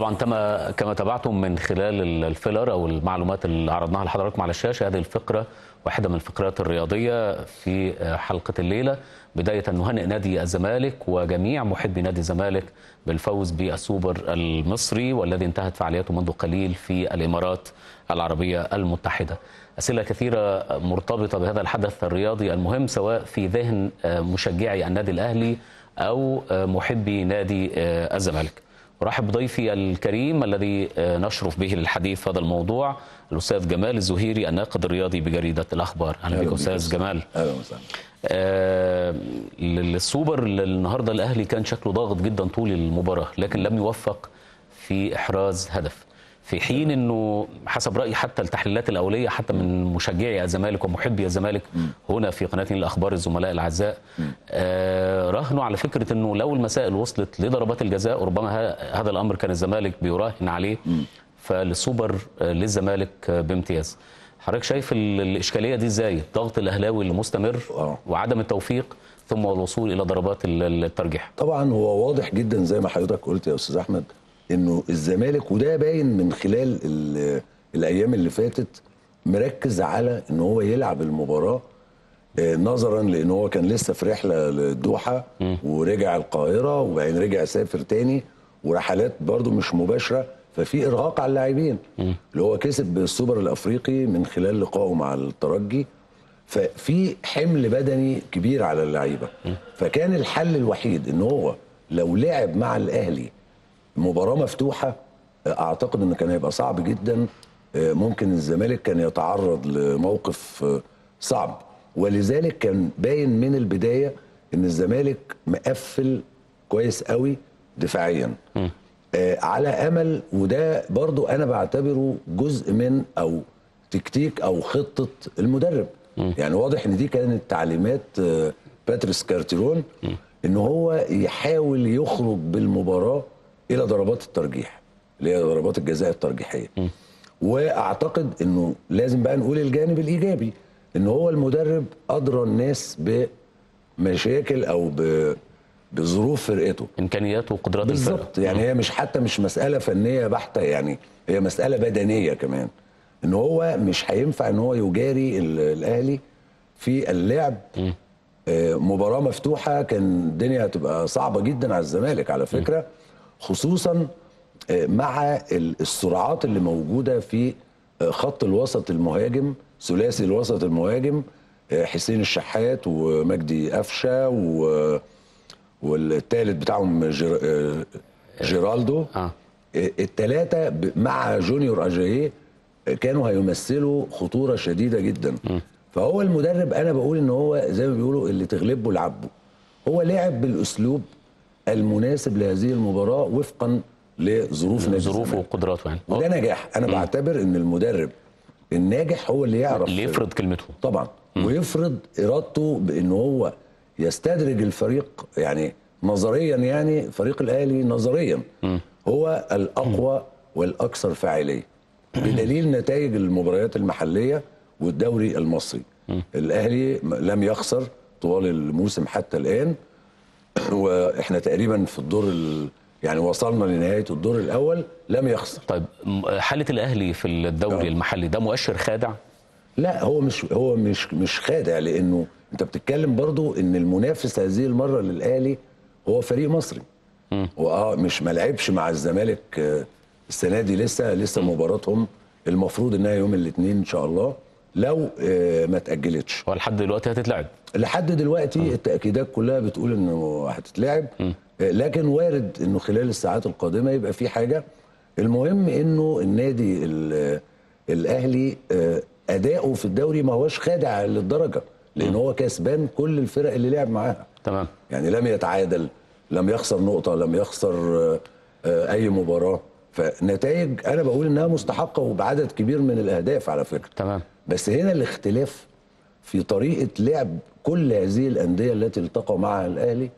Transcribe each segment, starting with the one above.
طبعا كما كما تابعتم من خلال الفيلر او المعلومات اللي عرضناها لحضراتكم على الشاشه هذه الفقره واحده من الفقرات الرياضيه في حلقه الليله بدايه نهنئ نادي الزمالك وجميع محبي نادي الزمالك بالفوز بالسوبر المصري والذي انتهت فعالياته منذ قليل في الامارات العربيه المتحده. اسئله كثيره مرتبطه بهذا الحدث الرياضي المهم سواء في ذهن مشجعي النادي الاهلي او محبي نادي الزمالك. ارحب بضيفي الكريم الذي نشرف به للحديث في هذا الموضوع الاستاذ جمال الزهيري الناقد الرياضي بجريده الاخبار اهلا بك استاذ جمال اهلا وسهلا آه السوبر النهارده الاهلي كان شكله ضاغط جدا طول المباراه لكن لم يوفق في احراز هدف في حين انه حسب رايي حتى التحليلات الاوليه حتى من مشجعي الزمالك ومحبي الزمالك هنا في قناه الاخبار الزملاء الاعزاء آه راهنوا على فكره انه لو المسائل وصلت لضربات الجزاء ربما هذا الامر كان الزمالك بيراهن عليه فالسوبر للزمالك بامتياز حضرتك شايف الاشكاليه دي ازاي ضغط الاهلاوي المستمر وعدم التوفيق ثم الوصول الى ضربات الترجيح طبعا هو واضح جدا زي ما حضرتك قلت يا استاذ احمد انه الزمالك وده باين من خلال الايام اللي فاتت مركز على ان هو يلعب المباراه نظرا لان هو كان لسه في رحله للدوحه ورجع القاهره وبعدين رجع سافر تاني ورحلات برده مش مباشره ففي ارهاق على اللاعبين اللي هو كسب بالسوبر الافريقي من خلال لقائه مع الترجي ففي حمل بدني كبير على اللعيبه فكان الحل الوحيد ان هو لو لعب مع الاهلي مباراه مفتوحه اعتقد انه كان هيبقى صعب جدا ممكن الزمالك كان يتعرض لموقف صعب ولذلك كان باين من البدايه ان الزمالك مقفل كويس قوي دفاعيا على امل وده برضو انا بعتبره جزء من او تكتيك او خطه المدرب م. يعني واضح ان دي كانت تعليمات باتريس كارتيرون ان هو يحاول يخرج بالمباراه الى ضربات الترجيح اللي هي ضربات الجزاء الترجيحيه م. واعتقد انه لازم بقى نقول الجانب الايجابي ان هو المدرب ادرى الناس بمشاكل او ب بظروف فرقته امكانياته وقدرات الفرقه بالظبط يعني هي مش حتى مش مساله فنيه بحته يعني هي مساله بدنيه كمان ان هو مش هينفع ان هو يجاري الاهلي في اللعب م. مباراه مفتوحه كان الدنيا هتبقى صعبه جدا على الزمالك على فكره خصوصا مع السرعات اللي موجوده في خط الوسط المهاجم ثلاثي الوسط المهاجم حسين الشحات ومجدي قفشه و والثالث بتاعهم جير... جيرالدو آه. الثلاثه مع جونيور اجاييه كانوا هيمثلوا خطوره شديده جدا م. فهو المدرب انا بقول ان هو زي ما بيقولوا اللي تغلبه لعبه هو لعب بالاسلوب المناسب لهذه المباراه وفقا لظروف نادي ظروفه وقدراته يعني وده نجاح انا م. بعتبر ان المدرب الناجح هو اللي يعرف اللي يفرض كلمته طبعا م. ويفرض ارادته بان هو يستدرج الفريق يعني نظريا يعني فريق الاهلي نظريا م. هو الاقوى والاكثر فاعليه بدليل نتائج المباريات المحليه والدوري المصري م. الاهلي لم يخسر طوال الموسم حتى الان واحنا تقريبا في الدور ال... يعني وصلنا لنهايه الدور الاول لم يخسر طيب حاله الاهلي في الدوري أه. المحلي ده مؤشر خادع لا هو مش هو مش مش خادع لانه انت بتتكلم برضو ان المنافس هذه المره للاهلي هو فريق مصري واه مش ما لعبش مع الزمالك السنه دي لسه لسه مباراتهم المفروض انها يوم الاثنين ان شاء الله لو ما اتاجلتش ولحد دلوقتي هتتلعب لحد دلوقتي م. التاكيدات كلها بتقول انه هتتلعب م. لكن وارد انه خلال الساعات القادمه يبقى في حاجه المهم انه النادي الاهلي اداؤه في الدوري ما هوش خادع للدرجه لان هو كسبان كل الفرق اللي لعب معاها تمام يعني لم يتعادل لم يخسر نقطه لم يخسر اي مباراه فنتائج انا بقول انها مستحقه وبعدد كبير من الاهداف على فكره تمام بس هنا الاختلاف في طريقه لعب كل هذه الانديه التي التقوا معها الاهلي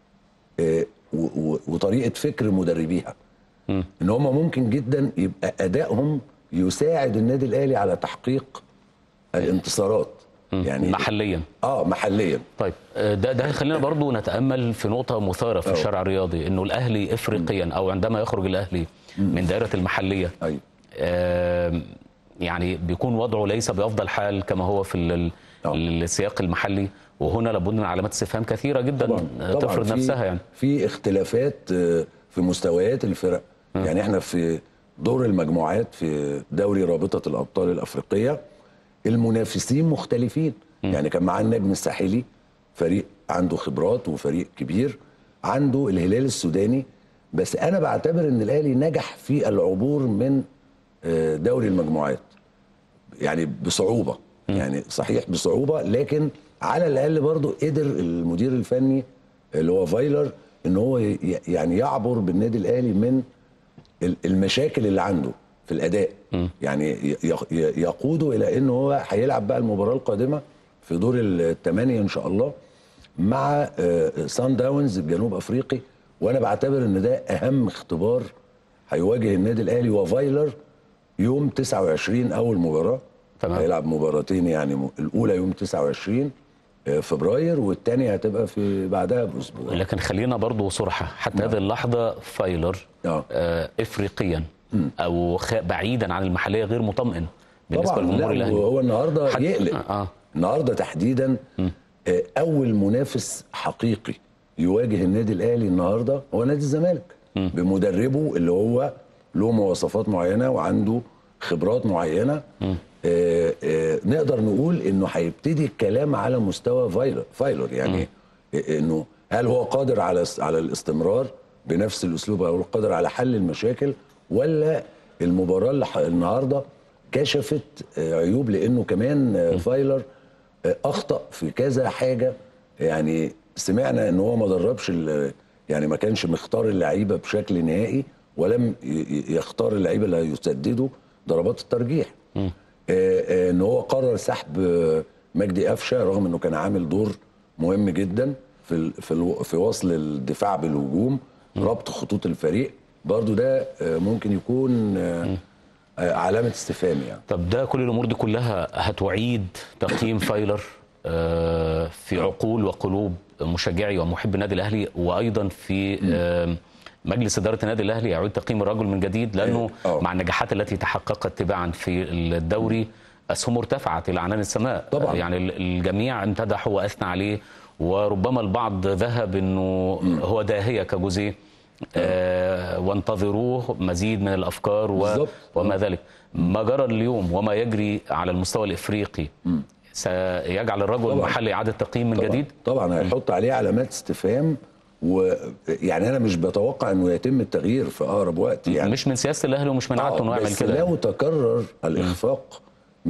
وطريقه فكر مدربيها م. ان هم ممكن جدا يبقى ادائهم يساعد النادي الاهلي على تحقيق الانتصارات يعني محليا اه محليا طيب ده ده هيخلينا برضو نتامل في نقطه مثاره في الشارع الرياضي انه الاهلي افريقيا او عندما يخرج الاهلي من دائره المحليه ايوه آم، يعني بيكون وضعه ليس بافضل حال كما هو في ال- طبعا. السياق المحلي وهنا لابد من علامات استفهام كثيره جدا طبعا آه، طبعا تفرض في- نفسها يعني في اختلافات آه، في مستويات الفرق يعني احنا في دور المجموعات في دوري رابطه الابطال الافريقيه المنافسين مختلفين يعني كان معاه النجم الساحلي فريق عنده خبرات وفريق كبير عنده الهلال السوداني بس انا بعتبر ان الاهلي نجح في العبور من آه، دوري المجموعات يعني بصعوبه يعني صحيح بصعوبه لكن على الاقل برضو قدر المدير الفني اللي هو فايلر ان هو ي- يعني يعبر بالنادي الاهلي من ال- المشاكل اللي عنده في الاداء يعني ي- ي- يقوده الى ان هو هيلعب بقى المباراه القادمه في دور الثمانيه ان شاء الله مع آه، سان داونز الجنوب افريقي وانا بعتبر ان ده اهم اختبار هيواجه النادي الاهلي وفايلر يوم 29 اول مباراه تمام. هيلعب مباراتين يعني م- الاولى يوم 29 فبراير والثانيه هتبقى في بعدها باسبوع لكن خلينا برضو صراحة حتى هذه اللحظة فايلر آه. آه إفريقيا أو خ- بعيدا عن المحلية غير مطمئن بالنسبة طبعا للجمهور لا الأهلي هو النهارده حت- يقلق آه. النهارده تحديدا آه، اول منافس حقيقي يواجه النادي الاهلي النهارده هو نادي الزمالك بمدربه اللي هو له مواصفات معينه وعنده خبرات معينه آه، آه، نقدر نقول انه هيبتدي الكلام على مستوى فايلر فايلر يعني آه، انه هل هو قادر على على الاستمرار بنفس الاسلوب او قادر على حل المشاكل ولا المباراه اللي ح- النهارده كشفت آه، عيوب لانه كمان آه، فايلر آه، اخطا في كذا حاجه يعني سمعنا ان هو ما دربش ال- يعني ما كانش مختار اللعيبه بشكل نهائي ولم ي- ي- يختار اللعيبه اللي هيسددوا ضربات الترجيح آه، آه، ان هو قرر سحب آه، مجدي قفشه رغم انه كان عامل دور مهم جدا في ال- في الو- في وصل الدفاع بالهجوم ربط خطوط الفريق برضو ده آه، ممكن يكون آه، آه، علامه استفهام يعني طب ده كل الأمور دي كلها هتعيد تقييم فايلر آه، في عقول وقلوب مشجعي ومحب النادي الأهلي وأيضا في آه، مجلس إدارة النادي الأهلي يعيد تقييم الرجل من جديد لأنه آه. مع النجاحات التي تحققت تباعا في الدوري أسهمه ارتفعت إلى عنان السماء طبعاً. يعني ال- الجميع امتدح وأثنى عليه وربما البعض ذهب أنه هو داهية كجوزيه آه وانتظروه مزيد من الأفكار و... بالظبط. وما ذلك ما جرى اليوم وما يجري على المستوى الإفريقي سيجعل الرجل طبعاً. المحلي إعادة تقييم من طبعا جديد طبعا هيحط عليه علامات استفهام ويعني انا مش بتوقع انه يتم التغيير في اقرب وقت يعني مش من سياسة الأهلي ومش من عادته إنه يعمل بس كده لو تكرر الاخفاق 100%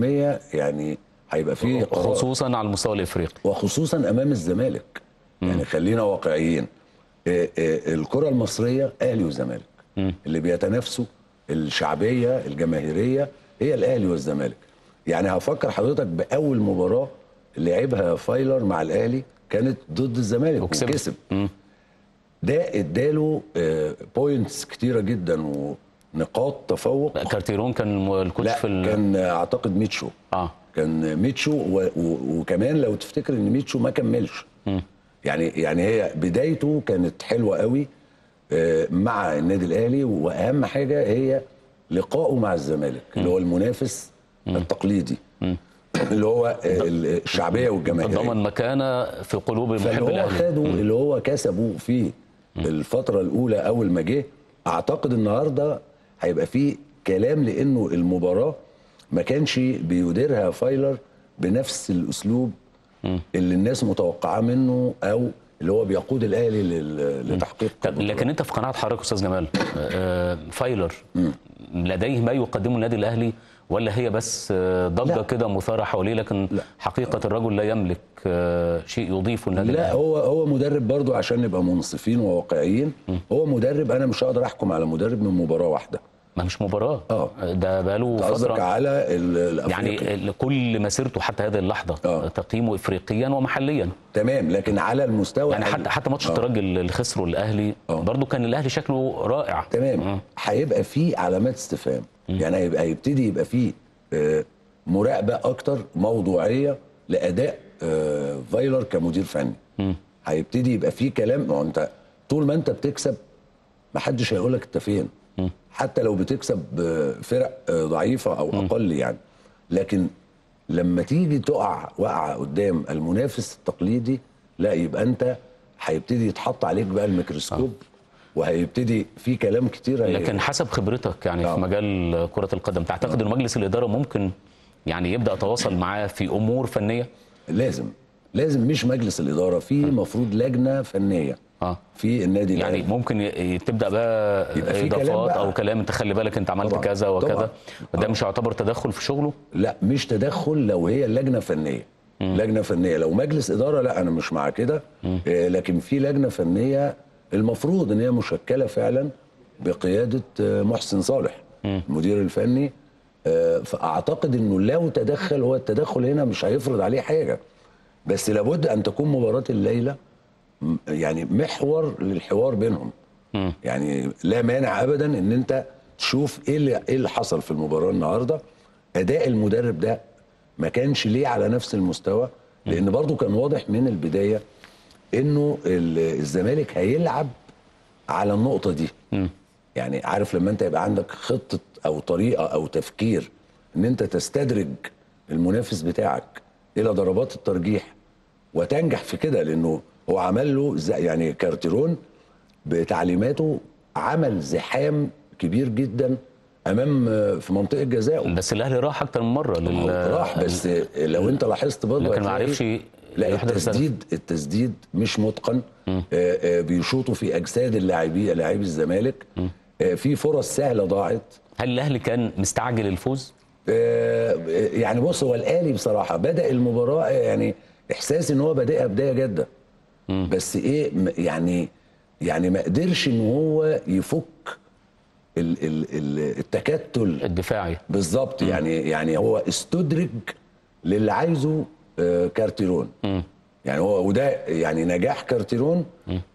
يعني هيبقى فيه قرار خصوصا على المستوى الإفريقي وخصوصا امام الزمالك يعني خلينا واقعيين آه، آه، الكره المصريه اهلي وزمالك اللي بيتنافسوا الشعبيه الجماهيريه هي الاهلي والزمالك يعني هفكر حضرتك باول مباراه لعبها فايلر مع الاهلي كانت ضد الزمالك وكسب. وكسب ده اداله بوينتس كتيره جدا ونقاط تفوق كارتيرون كان الم- الكوتش لا في ال... كان آه، اعتقد ميتشو اه كان ميتشو و... و... وكمان لو تفتكر ان ميتشو ما كملش يعني يعني هي بدايته كانت حلوه قوي آه، مع النادي الاهلي واهم حاجه هي لقائه مع الزمالك اللي هو المنافس التقليدي اللي هو آه، الشعبيه والجماهيريه ضمن مكانة في قلوب فاللي محب هو الأهلي خده اللي هو كسبه في الفتره الاولى اول ما جه اعتقد النهارده هيبقى فيه كلام لانه المباراه ما كانش بيديرها فايلر بنفس الاسلوب اللي الناس متوقعاه منه او اللي هو بيقود الاهلي لل- لتحقيق طب البطولة. لكن انت في قناعه حضرتك استاذ جمال آه، فايلر لديه ما يقدمه النادي الاهلي ولا هي بس آه، ضجه لا. كده مثاره حواليه لكن لا. حقيقه الرجل لا يملك آه، شيء يضيفه النادي لا الاهلي هو هو مدرب برضو عشان نبقى منصفين وواقعيين هو مدرب انا مش هقدر احكم على مدرب من مباراه واحده ما مش مباراه آه. ده بقاله قصدك فتره على ال- الافريقي يعني كل مسيرته حتى هذه اللحظه آه. تقييمه افريقيا ومحليا تمام لكن على المستوى يعني ال- حتى حتى ماتش آه. الترجي اللي خسره الاهلي آه. برضه كان الاهلي شكله رائع تمام هيبقى فيه علامات استفهام يعني هيبقى هيبتدي يبقى فيه آه، مراقبه اكتر موضوعيه لاداء آه، فايلر كمدير فني هيبتدي يبقى فيه كلام ما هو انت طول ما انت بتكسب محدش هيقول لك انت فين حتى لو بتكسب آه، فرق آه، ضعيفه او اقل يعني لكن لما تيجي تقع وقعه قدام المنافس التقليدي لا يبقى انت هيبتدي يتحط عليك بقى الميكروسكوب وهيبتدي في كلام كتير هي- لكن حسب خبرتك يعني آه. في مجال كرة القدم تعتقد ان مجلس الإدارة ممكن يعني يبدأ يتواصل معاه في أمور فنية؟ لازم لازم مش مجلس الاداره في مفروض لجنه فنيه اه في النادي يعني الأهلي. ممكن ي- تبدا بقى يبقى في كلام اضافات بقى. او كلام انت خلي بالك انت عملت طبعاً. كذا وكذا طبعاً. وده آه. مش يعتبر تدخل في شغله لا مش تدخل لو هي لجنه فنيه لجنه فنيه لو مجلس اداره لا انا مش مع كده آه، لكن في لجنه فنيه المفروض ان هي مشكله فعلا بقياده آه، محسن صالح المدير الفني آه، فاعتقد انه لو تدخل هو التدخل هنا مش هيفرض عليه حاجه بس لابد ان تكون مباراه الليله م- يعني محور للحوار بينهم يعني لا مانع ابدا ان انت تشوف ايه اللي ايه اللي حصل في المباراه النهارده اداء المدرب ده ما كانش ليه على نفس المستوى لان برضو كان واضح من البدايه انه ال- الزمالك هيلعب على النقطه دي يعني عارف لما انت يبقى عندك خطه او طريقه او تفكير ان انت تستدرج المنافس بتاعك الى ضربات الترجيح وتنجح في كده لانه هو عمل له زي- يعني كارتيرون بتعليماته عمل زحام كبير جدا امام في منطقه جزائه بس الاهلي راح اكتر من مره لل راح بس لو انت لاحظت برضه لكن ما هتلاقي- عرفش لا يحضر التسديد التسديد مش متقن آه، آه، بيشوطوا في اجساد اللاعبين لاعبي الزمالك آه، في فرص سهله ضاعت هل الاهلي كان مستعجل الفوز؟ آه، يعني بص هو الاهلي بصراحه بدا المباراه يعني احساس ان هو بادئها بدايه جاده بس ايه م- يعني يعني ما قدرش ان هو يفك ال ال ال التكتل الدفاعي بالظبط يعني يعني هو استدرج للي عايزه آه، كارتيرون يعني هو وده يعني نجاح كارتيرون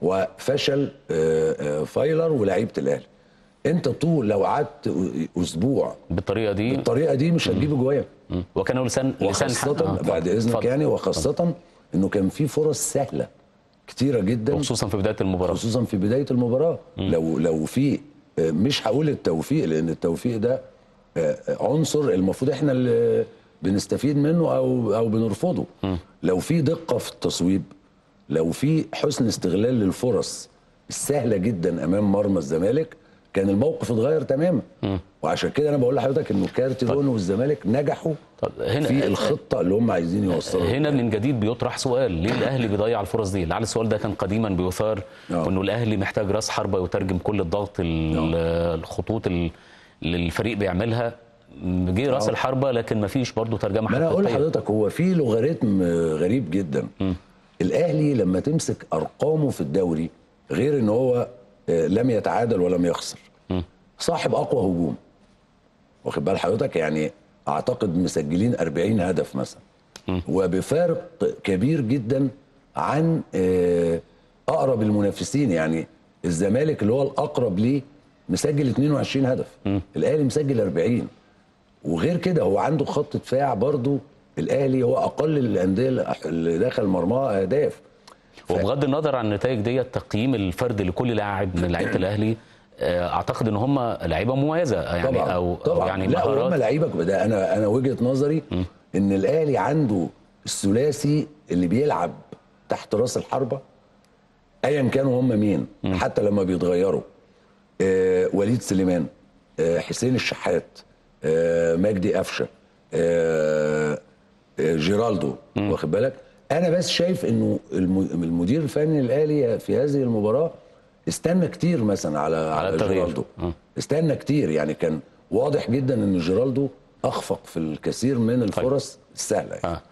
وفشل آه، آه، فايلر ولاعيبه الاهلي انت طول لو قعدت اسبوع بالطريقه دي بالطريقه دي مش هتجيب جوايا مم. وكانوا لسان لسان وخاصه آه، بعد اذنك اتفضل. يعني وخاصه انه كان في فرص سهله كتيره جدا وخصوصا في بدايه المباراه خصوصا في بدايه المباراه لو لو في آه، مش هقول التوفيق لان التوفيق ده آه، عنصر المفروض احنا اللي بنستفيد منه او او بنرفضه لو في دقه في التصويب لو في حسن استغلال للفرص السهله جدا امام مرمى الزمالك كان الموقف اتغير تماما وعشان كده انا بقول لحضرتك انه كارتيرون والزمالك نجحوا طب هنا في الخطه اللي هم عايزين يوصلوا هنا من جديد بيطرح سؤال ليه الاهلي بيضيع الفرص دي لعل السؤال ده كان قديما بيثار آه. وانه الاهلي محتاج راس حربه يترجم كل الضغط ال- الخطوط ال- اللي الفريق بيعملها جه راس آه. الحربه لكن ما فيش برضه ترجمه ما انا اقول حقيقية. لحضرتك هو في لوغاريتم غريب جدا الاهلي لما تمسك ارقامه في الدوري غير ان هو آه، لم يتعادل ولم يخسر صاحب اقوى هجوم واخد بال حضرتك يعني اعتقد مسجلين 40 هدف مثلا وبفارق كبير جدا عن آه، اقرب المنافسين يعني الزمالك اللي هو الاقرب ليه مسجل 22 هدف الاهلي مسجل 40 وغير كده هو عنده خط دفاع برضو الاهلي هو اقل الانديه اللي دخل مرماها اهداف وبغض النظر عن النتائج دي التقييم الفردي لكل لاعب من لعيبه الاهلي آه، اعتقد ان هم لعيبه مميزه يعني طبعا او طبعا أو يعني لا وهم مهارات لعيبه ده انا انا وجهه نظري ان الاهلي عنده الثلاثي اللي بيلعب تحت راس الحربه ايا كانوا هم مين حتى لما بيتغيروا آه وليد سليمان آه حسين الشحات آه مجدي قفشه آه آه جيرالدو واخد بالك انا بس شايف انه الم- المدير الفني الاهلي في هذه المباراه استنى كتير مثلا على على التغيير. جيرالدو استنى كتير يعني كان واضح جدا ان جيرالدو اخفق في الكثير من الفرص السهله يعني. آه.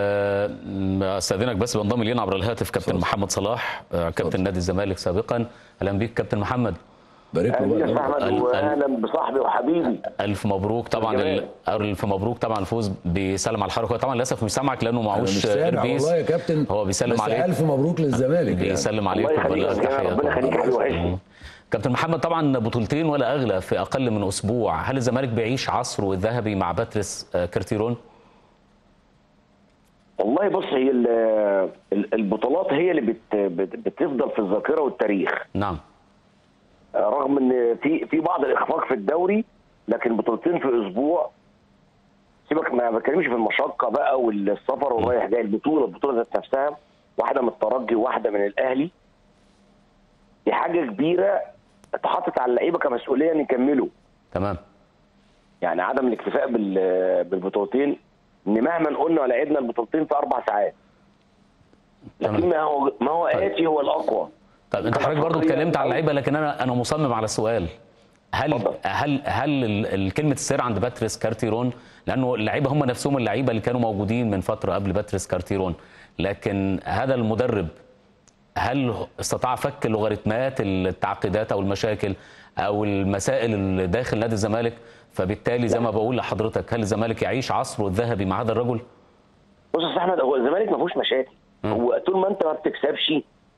آه، استاذنك بس بنضم لينا عبر الهاتف كابتن محمد صلاح آه، كابتن نادي الزمالك سابقا اهلا بيك كابتن محمد بارك له اهلا يا بقى. احمد ال- واهلا بصاحبي وحبيبي الف مبروك طبعا ال- الف مبروك طبعا الفوز بيسلم على الحركه هو طبعا للاسف مش سامعك لانه انا معهوش مش سامع ايربيس والله يا كابتن هو بيسلم بس عليك الف مبروك للزمالك يعني. بيسلم عليك الله يخليك وبلغك يا تحياته ربنا يخليك يا حبيبي وحشني كابتن محمد طبعا بطولتين ولا اغلى في اقل من اسبوع هل الزمالك بيعيش عصره الذهبي مع باتريس آه، كارتيرون والله بص هي ال- ال- البطولات هي اللي بت بت- بتفضل في الذاكره والتاريخ نعم رغم ان في في بعض الاخفاق في الدوري لكن بطولتين في اسبوع سيبك ما بتكلمش في المشقه بقى والسفر والرايح جاي البطوله البطوله ذات نفسها واحده من الترجي وواحده من الاهلي دي حاجه كبيره اتحطت على اللعيبه كمسؤوليه ان يكملوا تمام يعني عدم الاكتفاء بال- بالبطولتين ان مهما قلنا ولعبنا البطولتين في اربع ساعات لكن تمام. ما هو ما هو اتي هو الاقوى طيب انت حضرتك برضو اتكلمت على اللعيبه لكن انا انا مصمم على السؤال هل اتفضل. هل هل ال- ال- كلمه السر عند باتريس كارتيرون لانه اللعيبه هم نفسهم اللعيبه اللي كانوا موجودين من فتره قبل باتريس كارتيرون لكن هذا المدرب هل استطاع فك لوغاريتمات التعقيدات او المشاكل او المسائل اللي داخل نادي الزمالك فبالتالي زي ما بقول لحضرتك هل الزمالك يعيش عصره الذهبي مع هذا الرجل؟ بص يا استاذ احمد هو الزمالك ما فيهوش مشاكل هو طول ما انت ما بتكسبش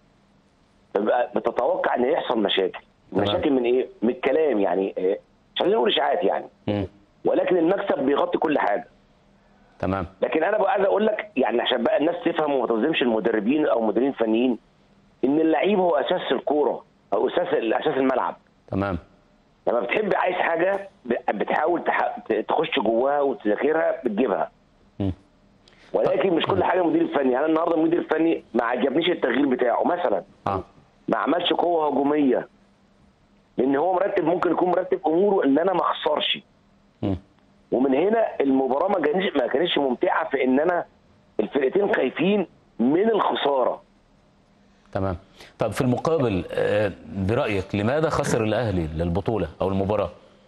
تبقى بتتوقع ان يحصل مشاكل تمام. مشاكل من ايه؟ من الكلام يعني إيه؟ مش عايزين نقول اشاعات يعني مم. ولكن المكسب بيغطي كل حاجه تمام لكن انا بقى عايز اقول لك يعني عشان بقى الناس تفهم وما تظلمش المدربين او مديرين فنيين ان اللعيب هو اساس الكوره او اساس اساس الملعب تمام لما بتحب عايز حاجه ب- بتحاول تح... ت- تخش جواها وتذاكرها بتجيبها مم. ولكن مش كل حاجه مدير فني انا النهارده المدير الفني ما عجبنيش التغيير بتاعه مثلا اه ما عملش قوه هجوميه لان هو مرتب ممكن يكون مرتب اموره ان انا ما اخسرش مم. ومن هنا المباراه ما كانتش ما كانتش ممتعه في ان انا الفرقتين خايفين من الخساره تمام طب في المقابل آه، برأيك لماذا خسر الأهلي للبطولة أو المباراة؟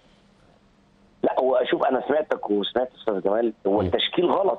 لا هو شوف انا سمعتك وسمعت استاذ جمال هو التشكيل غلط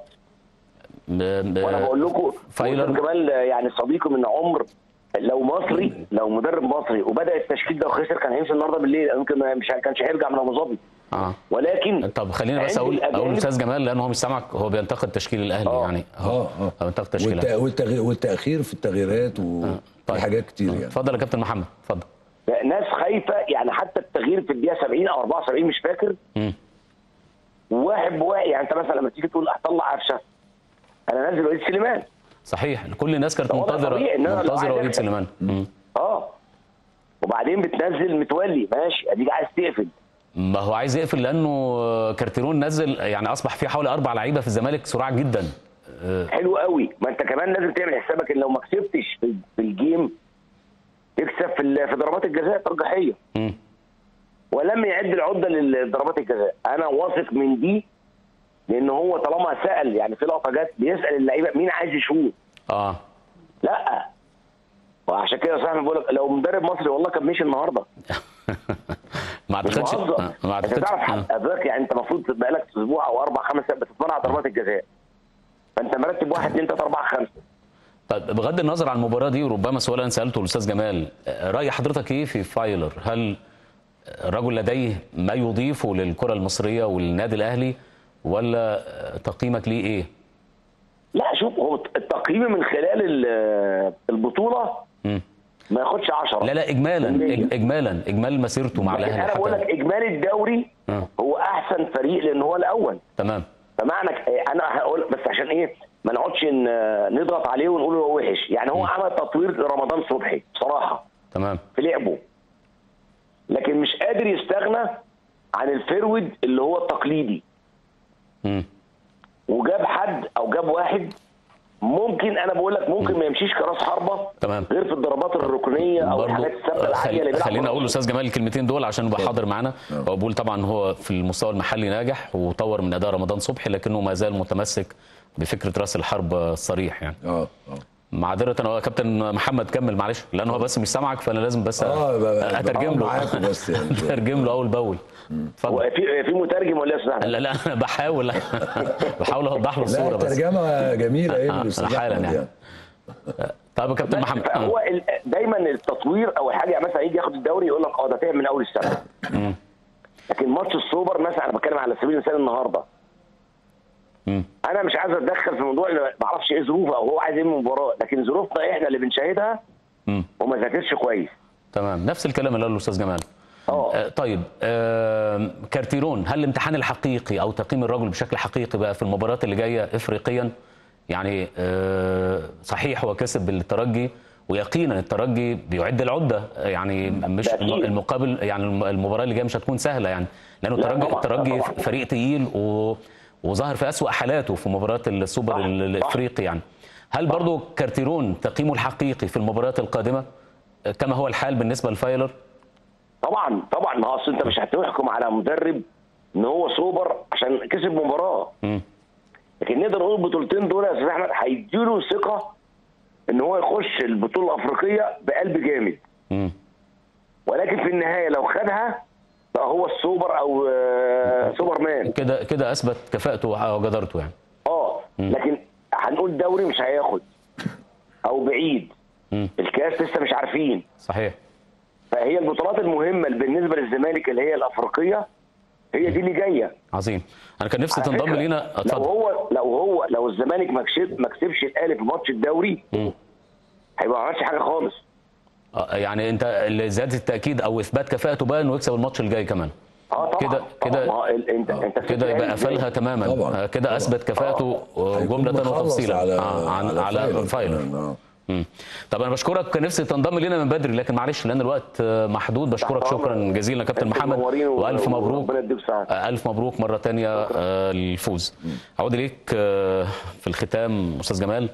وانا بقول لكم فايلر أستاذ جمال يعني صديقي من عمر لو مصري لو مدرب مصري وبدا التشكيل ده وخسر كان هيمشي النهارده بالليل يمكن ما- مش كانش هيرجع من ابو ظبي اه ولكن طب خليني بس عند اقول الأجانب- اقول استاذ جمال لان هو مش سامعك هو بينتقد تشكيل الاهلي آه. يعني اه اه هو بينتقد تشكيل والت... الاهلي والتغي... والتاخير في التغييرات طيب. وحاجات كتير يعني اتفضل يا كابتن محمد اتفضل ناس خايفه يعني حتى التغيير في الدقيقه 70 او 74 مش فاكر مم. واحد بواحد يعني انت مثلا لما تيجي تقول هطلع قفشه انا نازل وليد سليمان صحيح كل الناس كانت هو ده منتظره طبيعي إن أنا لو منتظره عايز وليد أكسب. سليمان مم. اه وبعدين بتنزل متولي ماشي اديك عايز تقفل ما هو عايز يقفل لانه كارتيرون نزل يعني اصبح في حوالي اربع لعيبه في الزمالك سرعه جدا آه، حلو قوي ما انت كمان لازم تعمل حسابك ان لو ما كسبتش في في الجيم تكسب في ال- في ضربات الجزاء الترجيحيه مم. ولم يعد العده لضربات الجزاء انا واثق من دي لان هو طالما سال يعني في لقطه جت بيسال اللعيبه مين عايز يشوط اه لا وعشان كده صاحبي بقول لك لو مدرب مصري والله كان مشي النهارده ما مش اعتقدش مهزر آه، ما انت اعتقدش تعرف آه. حق ادراك يعني انت المفروض بقالك اسبوع او اربع خمس سنين بتتمرن على ضربات الجزاء فانت مرتب واحد اثنين ثلاثه اربعه خمسه طيب بغض النظر عن المباراه دي وربما سؤال انا سالته الاستاذ جمال آه، راي حضرتك ايه في فايلر هل الرجل لديه ما يضيفه للكره المصريه والنادي الاهلي ولا آه، تقييمك ليه ايه لا شوف هو التقييم من خلال ال- البطوله مم. ما ياخدش 10 لا لا اجمالا بالمية. إج- اجمالا اجمال مسيرته مع لكن الاهلي انا بقول لك حتى اجمالي الدوري آه. هو احسن فريق لان هو الاول تمام فمعنى ك- انا هقول بس عشان ايه ما نقعدش ن- نضغط عليه ونقول هو وحش يعني هو عمل تطوير لرمضان صبحي بصراحه تمام في لعبه لكن مش قادر يستغنى عن الفرود اللي هو التقليدي مم. وجاب حد او جاب واحد ممكن انا بقول لك ممكن ما يمشيش كراس حربه تمام. غير في الضربات الركنيه او برضو الحاجات الثابته آه، العاليه اللي خلي بيلعب خليني اقول براسه. لاستاذ جمال الكلمتين دول عشان يبقى حاضر معانا هو بيقول طبعا هو في المستوى المحلي ناجح وطور من اداء رمضان صبحي لكنه ما زال متمسك بفكره راس الحرب الصريح يعني اه اه معذره انا كابتن محمد كمل معلش لان هو بس مش سامعك فانا لازم بس اه ب- ب- اترجم بقعد له معاكم بس يعني. اترجم له اول باول اتفضل هو في في مترجم ولا إيه يا استاذ أحمد؟ لا لا انا بحاول بحاول اوضح له لا الصوره بس ترجمه جميله ايه آه، من الأستاذ حالا أحمد يعني. طيب يا كابتن بس محمد فهو آه. ال- دايما التطوير او الحاجه يعني مثلا يجي ياخد الدوري يقول لك اه ده تعب من اول السنه لكن ماتش السوبر مثلا انا بتكلم على سبيل المثال النهارده مم. انا مش عايز اتدخل في موضوع اللي ما اعرفش ايه ظروفه او هو عايز ايه من المباراه لكن ظروفنا احنا اللي بنشاهدها مم. وما ذاكرش كويس تمام نفس الكلام اللي قاله الاستاذ جمال اه آه، طيب آه، كارتيرون هل الامتحان الحقيقي او تقييم الرجل بشكل حقيقي بقى في المباريات اللي جايه افريقيا يعني آه، صحيح هو كسب الترجي ويقينا الترجي بيعد العده يعني مش ده أكيد. المقابل يعني المباراه اللي جايه مش هتكون سهله يعني لانه لا الترجي طبعاً، الترجي لا طبعاً. فريق تقيل و وظهر في أسوأ حالاته في مباراة السوبر صح، ال- صح. الافريقي يعني هل برضو كارتيرون تقييمه الحقيقي في المباريات القادمه كما هو الحال بالنسبه لفايلر طبعا طبعا ما هو اصل انت مش هتحكم على مدرب ان هو سوبر عشان كسب مباراه مم. لكن نقدر نقول البطولتين دول يا استاذ احمد هيديله ثقه ان هو يخش البطوله الافريقيه بقلب جامد مم. ولكن في النهايه لو خدها بقى هو السوبر او آه، سوبر مان كده كده اثبت كفاءته وجدارته يعني اه لكن هنقول دوري مش هياخد او بعيد مم. الكاس لسه مش عارفين صحيح فهي البطولات المهمه اللي بالنسبه للزمالك اللي هي الافريقيه هي دي اللي جايه عظيم انا كان نفسي على تنضم فكرة، لينا لو اتفضل هو لو هو لو الزمالك ما كسب ما كسبش الاهلي في ماتش الدوري هيبقى ما عملش حاجه خالص آه، يعني انت زياده التاكيد او اثبات كفاءته بقى انه يكسب الماتش الجاي كمان اه طبعا كده- طبعاً. كده- ما هو ال- انت انت كده يبقى قفلها تماما طبعاً. آه، كده اثبت كفاءته آه، هيكون جمله مخلص وتفصيلا على آه، عن على فايلر كمان، آه. مم. طب انا بشكرك كان نفسي تنضم لنا من بدري لكن معلش لان الوقت آه، محدود بشكرك تحت شكرا أمرك. جزيلا كابتن أنتم محمد منورين و- والف مبروك وربنا يديك الصحة. آه، الف مبروك مره تانية آه، الفوز اعود اليك آه، في الختام استاذ جمال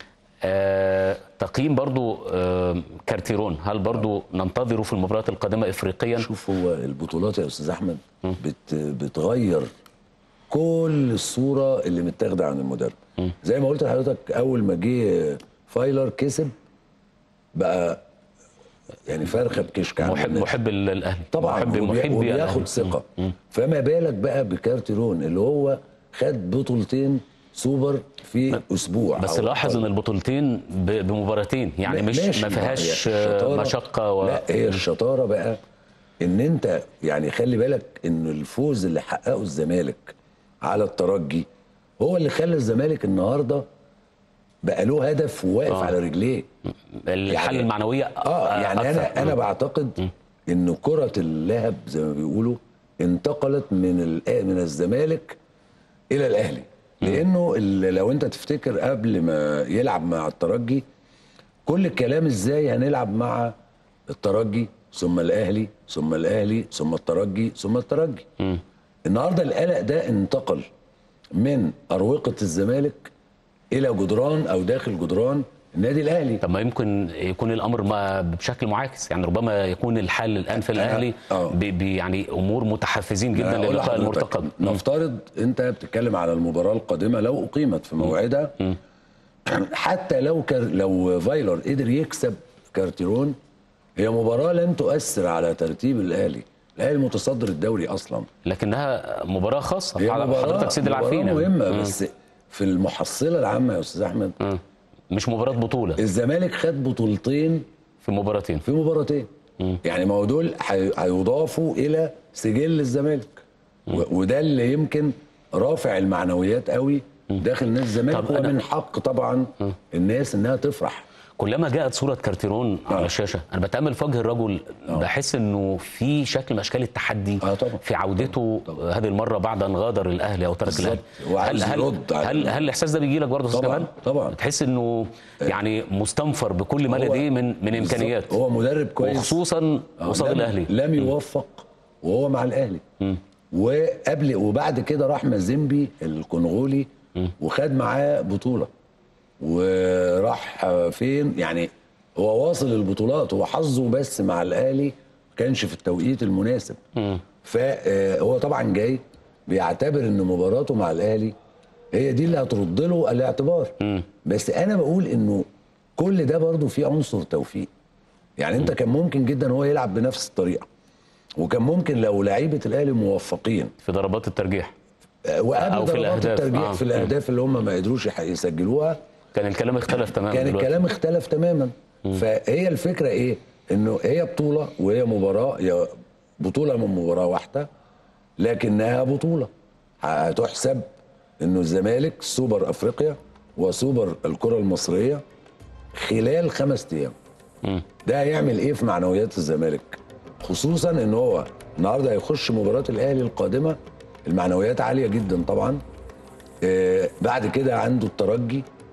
آه، تقييم برضو آه، كارتيرون هل برضو ننتظره في المباريات القادمه افريقيا شوف هو البطولات يا استاذ احمد بت بتغير كل الصوره اللي متاخده عن المدرب زي ما قلت لحضرتك اول ما جه فايلر كسب بقى يعني فرخه بكشك عند محب الناس. محب الاهلي طبعا محب وبي- محبي وبياخد الأهلي. ثقه فما بالك بقى بكارتيرون اللي هو خد بطولتين سوبر في اسبوع بس أو لاحظ أقل. ان البطولتين ب- بمباراتين يعني ما- مش ماشي، ما هي فيهاش الشطارة- مشقه و... لا هي الشطاره بقى ان انت يعني خلي بالك ان الفوز اللي حققه الزمالك على الترجي هو اللي خلى الزمالك النهارده بقى له هدف وواقف آه. على رجليه الحاله يعني- المعنويه اه يعني أكثر. انا انا بعتقد ان كره اللهب زي ما بيقولوا انتقلت من الآ- من الزمالك الى الاهلي لانه ال- لو انت تفتكر قبل ما يلعب مع الترجي كل الكلام ازاي هنلعب مع الترجي ثم الاهلي ثم الاهلي ثم الترجي ثم الترجي النهارده القلق ده انتقل من اروقه الزمالك الى جدران او داخل جدران النادي الاهلي طب ما يمكن يكون الامر ما بشكل معاكس يعني ربما يكون الحل الان في الاهلي آه. ب- ب- يعني امور متحفزين جدا أقول للقاء لحضرتك، المرتقب نفترض انت بتتكلم على المباراه القادمه لو اقيمت في موعدها حتى لو كر لو فايلر قدر يكسب كارتيرون هي مباراه لن تؤثر على ترتيب الاهلي الاهلي متصدر الدوري اصلا لكنها مباراه خاصه هي على مباراه حضرتك سيد مباراة العارفين يعني. مهمه مم. بس في المحصله العامه يا استاذ احمد مم. مش مباراه بطوله الزمالك خد بطولتين في مباراتين في مباراتين يعني ما هو دول هي- هيضافوا الى سجل الزمالك و- وده اللي يمكن رافع المعنويات قوي داخل نادي الزمالك طب أنا- ومن حق طبعا الناس انها تفرح كلما جاءت صوره كارتيرون على الشاشه انا بتامل في وجه الرجل بحس انه في شكل من اشكال التحدي آه طبعا. في عودته هذه المره بعد ان غادر الاهلي او ترك بالظبط. الاهلي هو عايز هل يرد على- هل هل الاحساس ده بيجي لك برضه يا استاذ طبعاً، جمال؟ طبعاً. تحس انه يعني مستنفر بكل ما هو- لديه من من بالظبط. امكانيات هو مدرب كويس وخصوصا آه، قصاد لم- الاهلي لم يوفق وهو مع الاهلي وقبل وبعد كده راح مازيمبي الكونغولي وخد معاه بطوله وراح فين يعني هو واصل البطولات هو حظه بس مع الاهلي ما كانش في التوقيت المناسب فهو طبعا جاي بيعتبر ان مباراته مع الاهلي هي دي اللي هترد له الاعتبار بس انا بقول انه كل ده برضه فيه عنصر توفيق يعني انت كان ممكن جدا هو يلعب بنفس الطريقه وكان ممكن لو لعيبه الاهلي موفقين في ضربات الترجيح آه، وقبل أو في ضربات الأهداف. الترجيح آه. في الاهداف اللي هم ما قدروش يح- يسجلوها كان الكلام اختلف تماما كان دلوقتي. الكلام اختلف تماما فهي الفكره ايه انه هي بطوله وهي مباراه هي بطوله من مباراه واحده لكنها بطوله هتحسب انه الزمالك سوبر افريقيا وسوبر الكره المصريه خلال خمس ايام ده هيعمل ايه في معنويات الزمالك خصوصا ان هو النهارده هيخش مباراه الاهلي القادمه المعنويات عاليه جدا طبعا آه، بعد كده عنده الترجي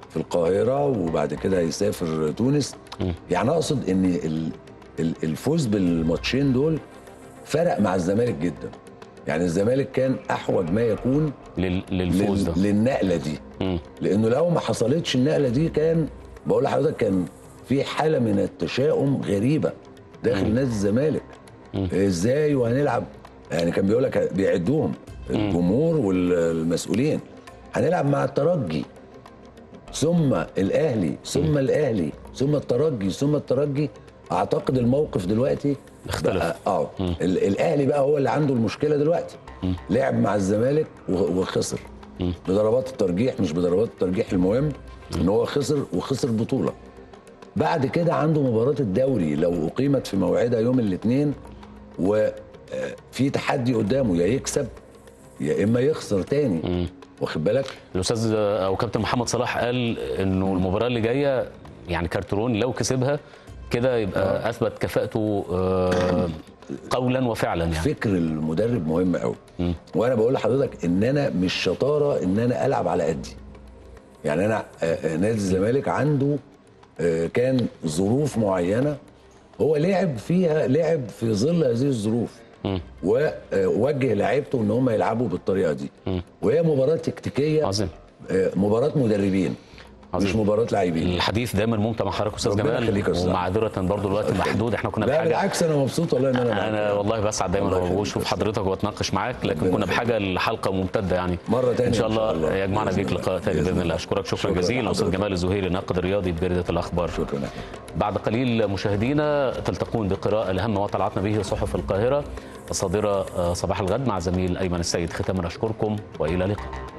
في القاهره وبعد كده هيسافر تونس يعني اقصد ان ال- ال- الفوز بالماتشين دول فرق مع الزمالك جدا يعني الزمالك كان احوج ما يكون لل- للفوز لل- ده للنقله دي مم. لانه لو ما حصلتش النقله دي كان بقول لحضرتك كان في حاله من التشاؤم غريبه داخل نادي الزمالك ازاي وهنلعب يعني كان بيقول لك بيعدوهم الجمهور والمسؤولين هنلعب مع الترجي ثم الاهلي ثم الاهلي ثم الترجي ثم الترجي اعتقد الموقف دلوقتي اختلف. بقى- اه ال- الاهلي بقى هو اللي عنده المشكله دلوقتي لعب مع الزمالك و- وخسر بضربات الترجيح مش بضربات الترجيح المهم ان هو خسر وخسر بطوله بعد كده عنده مباراه الدوري لو اقيمت في موعدها يوم الاثنين وفي تحدي قدامه يا يكسب يا اما يخسر تاني واخد بالك الاستاذ او كابتن محمد صلاح قال انه المباراه اللي جايه يعني كارترون لو كسبها كده يبقى اثبت كفاءته آه، قولا وفعلا يعني فكر المدرب مهم قوي وانا بقول لحضرتك ان انا مش شطاره ان انا العب على قدي يعني انا آه، آه، نادي الزمالك عنده آه، كان ظروف معينه هو لعب فيها لعب في ظل هذه الظروف ووجه لعيبته ان هم يلعبوا بالطريقه دي وهي مباراه تكتيكيه عظيم آه، مباراه مدربين عظيم. مش مباراه لاعبين الحديث دايما ممتع مع حضرتك استاذ ربنا جمال يخليك يا أستاذ. ومعذره برضو الوقت محدود احنا كنا لا بحاجه بالعكس انا مبسوط والله ان انا معاك. انا والله بسعد دايما الله يخليك بشوف يا حضرتك واتناقش معاك لكن ربنا كنا يخليك. بحاجه لحلقه ممتده يعني مرة تانية ان شاء إن شاء الله الله. يجمعنا بإذن بيك الله. لقاء تاني بإذن باذن الله الله. اشكرك شكرا شكرا جزيلا استاذ لحضرتك. جمال الزهيري ناقد الرياضي بجريده الاخبار شكرا لك بعد قليل مشاهدينا تلتقون بقراءة لأهم ما طلعتنا به صحف القاهرة الصادرة آه، صباح الغد مع زميل أيمن السيد ختاما أشكركم وإلى اللقاء